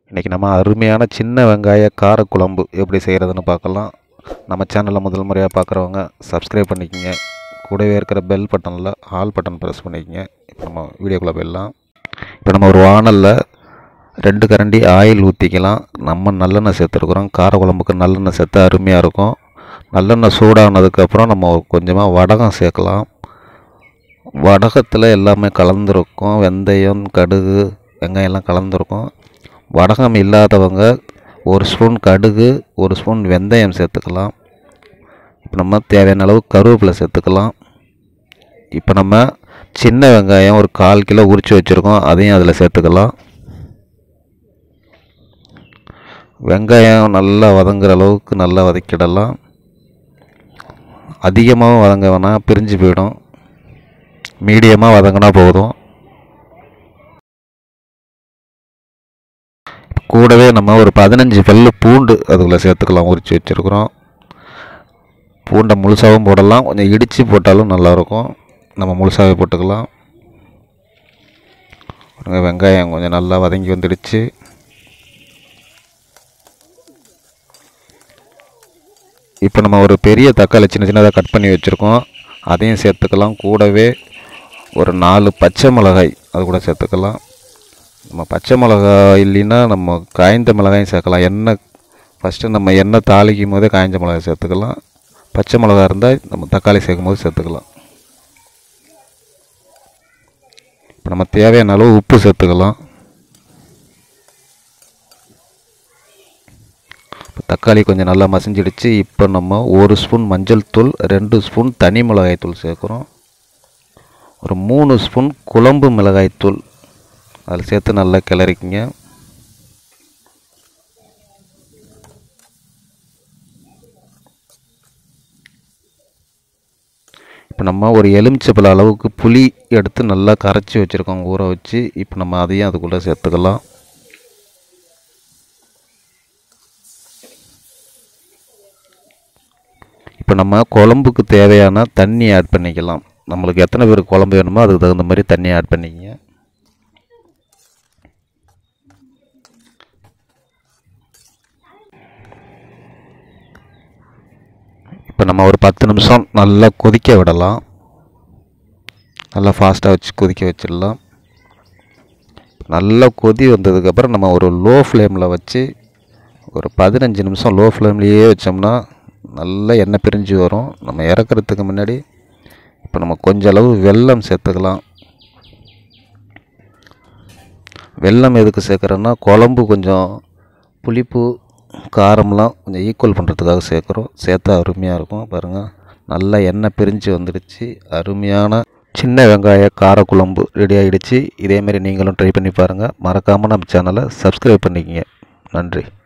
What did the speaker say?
இன்றைக்கி நம்ம அருமையான சின்ன வெங்காய காரக்குழம்பு எப்படி செய்கிறதுன்னு பார்க்கலாம் நம்ம சேனலில் முதல் முறையாக பார்க்குறவங்க சப்ஸ்கிரைப் பண்ணிக்கோங்க கூடவே இருக்கிற பெல் பட்டனில் ஆல் பட்டன் ப்ரெஸ் பண்ணிக்கோங்க இப்போ நம்ம வீடியோக்குள்ளே போயிடலாம் இப்போ நம்ம ஒரு வானலில் ரெண்டு கரண்டி ஆயில் ஊற்றிக்கலாம் நம்ம நல்லெண்ணெய் சேர்த்துருக்குறோம் காரக்குழம்புக்கு நல்லெண்ணெய் சேர்த்தா அருமையாக இருக்கும் நல்லெண்ணெய் சூடானதுக்கப்புறம் நம்ம கொஞ்சமாக வடகம் சேர்க்கலாம் வடகத்தில் எல்லாமே கலந்துருக்கும் வெந்தயம் கடுகு வெங்காயம்லாம் கலந்துருக்கும் வடகம் இல்லாதவங்க ஒரு ஸ்பூன் கடுகு ஒரு ஸ்பூன் வெந்தயம் சேர்த்துக்கலாம் இப்போ நம்ம தேவையான அளவு கருவேப்பிலை சேர்த்துக்கலாம் இப்போ நம்ம சின்ன வெங்காயம் ஒரு கால் கிலோ உரித்து வச்சுருக்கோம் அதையும் அதில் சேர்த்துக்கலாம் வெங்காயம் நல்லா வதங்குற அளவுக்கு நல்லா வதக்கிடலாம் அதிகமாகவும் வதங்க வேணாம் பிரிஞ்சு போயிடும் மீடியமாக வதங்கினா போதும் கூடவே நம்ம ஒரு பதினஞ்சு பல்லு பூண்டு அதுக்குள்ளே சேர்த்துக்கலாம் உரித்து வச்சுருக்குறோம் பூண்டை முழுசாகவும் போடலாம் கொஞ்சம் இடித்து போட்டாலும் நல்லாயிருக்கும் நம்ம முழுசாகவே போட்டுக்கலாம் பாருங்க, வெங்காயம் கொஞ்சம் நல்லா வதங்கி வந்துடுச்சு இப்போ நம்ம ஒரு பெரிய தக்காளி சின்ன சின்னதாக கட் பண்ணி வச்சுருக்கோம் அதையும் சேர்த்துக்கலாம் கூடவே ஒரு நாலு பச்சை மிளகாய் அது கூட சேர்த்துக்கலாம் நம்ம பச்சை மிளகாய் இல்லைன்னா நம்ம காய்ந்த மிளகாயும் சேர்க்கலாம் எண்ணெய் ஃபஸ்ட்டு நம்ம எண்ணெய் தாளிக்கும் போதே காய்ஞ்ச மிளகாய் சேர்த்துக்கலாம் பச்சை மிளகாய் இருந்தால் நம்ம தக்காளி சேர்க்கும் போது சேர்த்துக்கலாம் இப்போ நம்ம தேவையான அளவு உப்பு சேர்த்துக்கலாம் இப்போ தக்காளி கொஞ்சம் நல்லா மசிஞ்சிடுச்சு இப்போ நம்ம ஒரு ஸ்பூன் மஞ்சள் தூள் ரெண்டு ஸ்பூன் தனி மிளகாய் தூள் சேர்க்குறோம் ஒரு மூணு ஸ்பூன் குழம்பு மிளகாய் தூள் அதில் சேர்த்து நல்லா கிளறிக்கிங்க இப்போ நம்ம ஒரு எலுமிச்சப்பழ அளவுக்கு புளி எடுத்து நல்லா கரைச்சி வச்சுருக்கோம் ஊற வச்சு இப்போ நம்ம அதையும் அதுக்குள்ளே சேர்த்துக்கலாம் இப்போ நம்ம குழம்புக்கு தேவையான தண்ணி ஆட் பண்ணிக்கலாம் நம்மளுக்கு எத்தனை பேருக்கு குழம்பு வேணுமோ அதுக்கு தகுந்த மாதிரி தண்ணி ஆட் பண்ணிக்கங்க இப்போ நம்ம ஒரு பத்து நிமிஷம் நல்லா கொதிக்க விடலாம் நல்லா ஃபாஸ்ட்டாக வச்சு கொதிக்க வச்சிடலாம் நல்லா கொதி வந்ததுக்கப்புறம் நம்ம ஒரு லோ ஃப்ளேமில் வச்சு ஒரு பதினஞ்சு நிமிஷம் லோ ஃப்ளேம்லேயே வச்சோம்னா நல்லா எண்ணெய் பிரிஞ்சு வரும் நம்ம இறக்குறதுக்கு முன்னாடி இப்போ நம்ம கொஞ்ச அளவு வெல்லம் சேர்த்துக்கலாம் வெல்லம் எதுக்கு சேர்க்குறோன்னா குழம்பு கொஞ்சம் புளிப்பு காரம்லாம் கொஞ்சம் ஈக்குவல் பண்ணுறதுக்காக சேர்க்குறோம் சேர்த்தா அருமையாக இருக்கும் பாருங்கள் நல்லா எண்ணெய் பிரிஞ்சு வந்துடுச்சு அருமையான சின்ன வெங்காய காரக்குழம்பு ரெடி ஆகிடுச்சு இதேமாரி நீங்களும் ட்ரை பண்ணி பாருங்கள் மறக்காமல் நம்ம சேனலை சப்ஸ்கிரைப் பண்ணிக்கங்க நன்றி